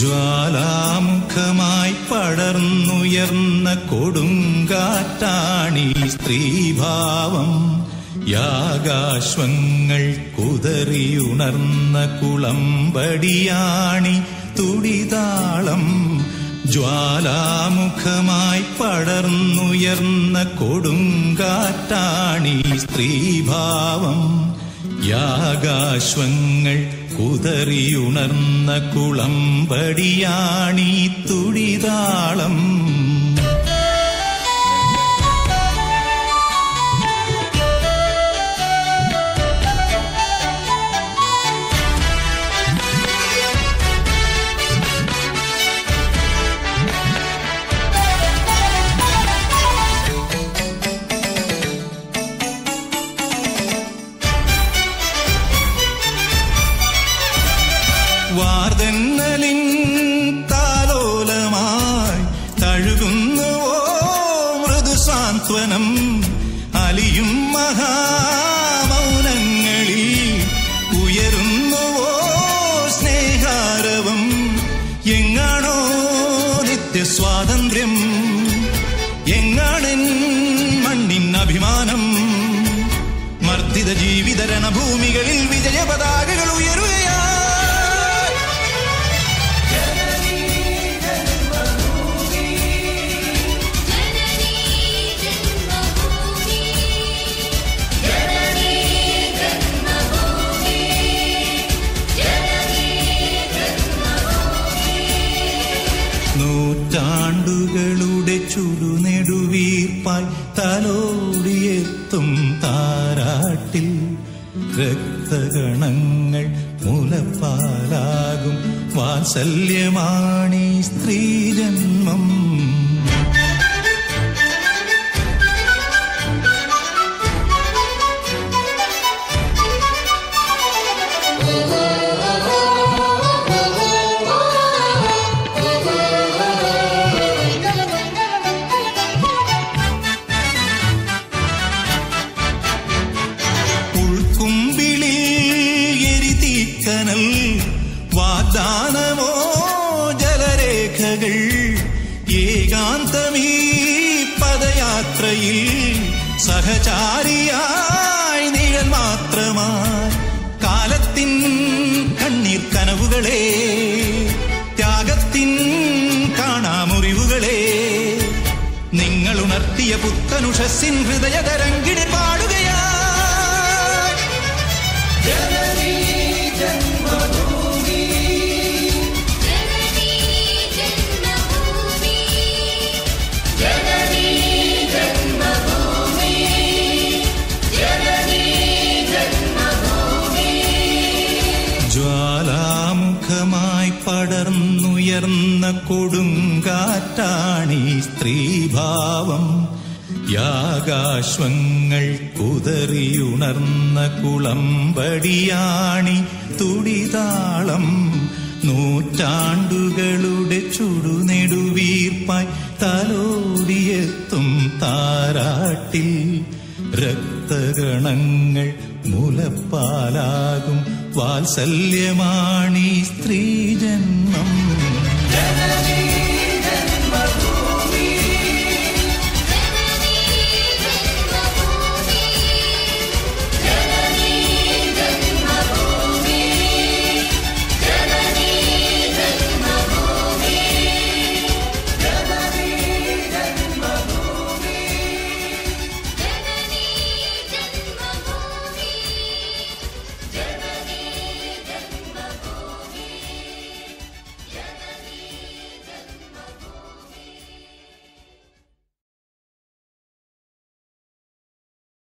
ജ്വാലാമുഖമായി പടർന്നുയർന്ന കൊടുങ്കാറ്റാണി സ്ത്രീഭാവം യാഗാശ്വങ്ങൾ കുതറിയുണർന്ന കുളമ്പടിയാണി തുടിതാളം ജ്വാലാമുഖമായി പടർന്നുയർന്ന കൊടുങ്കാറ്റാണി സ്ത്രീഭാവം യാഗാശ്വങ്ങൾ കുതറിയുണർന്ന കുളമ്പടിയാണി തുടിതാളം വാർതെന്നലിൻ താലോലമായി തഴുകുന്നുവോ മൃദുസാന്ത്വനം അലിയും മഹാമൗനങ്ങളിൽ ഉയരുന്നുവോ സ്നേഹാരവം എങ്ങാണോ നിത്യസ്വാതന്ത്ര്യം എങ്ങാണെൻ മണ്ണിൻ അഭിമാനം മർദ്ദിത ജീവിത രണഭൂമികളിൽ വിജയ പതാകകൾ ഉയരുകയാ ജനനീ ജന്മഭൂമി ജനനീ ജന്മഭൂമി ജനനീ നൂറ്റാണ്ടുകളുടെ ചുടുനെടുവീർപ്പായി തലോടിയെത്തും താരാട്ടിൽ രക്തഗണങ്ങൾ മുലപ്പാലാകും വാത്സല്യമാണീ സ്ത്രീജന്മം ഉൾക്കുമ്പിളിൽ എരിതീക്കനൽ വാഗ്ദാനമോ ജലരേഖകൾ ഏകാന്തമീ പദയാത്രയിൽ സഹചാരിയായി നിഴൽ മാത്രമായി കാലത്തിൻ കണ്ണീർ കനവുകളെ ത്യാഗത്തിൻ കാണാമുറിവുകളെ നിങ്ങൾ ഉണർത്തിയ പുത്തനുഷസ്സിൻ ഹൃദയതരങ്കിണി പാടുകയാ ജനനീ ജന്മഭൂമി ജനനീ ജന്മഭൂമി ജനനീ ജന്മഭൂമി ജ്വാലാമുഖമായി പടർന്നുയർന്ന കൊടുങ്കാറ്റാണി സ്ത്രീഭാവം യാഗാശ്വങ്ങൾ കുതറിയുണർന്ന കുളമ്പടിയാണി തുടിതാളം നൂറ്റാണ്ടുകളുടെ ചുടുനെടുവീർപ്പായി തലോടിയെത്തും താരാട്ടിൽ രക്തഗണങ്ങൾ മുലപ്പാലാകും വാത്സല്യമാണീ സ്ത്രീജന്മം ജനനീ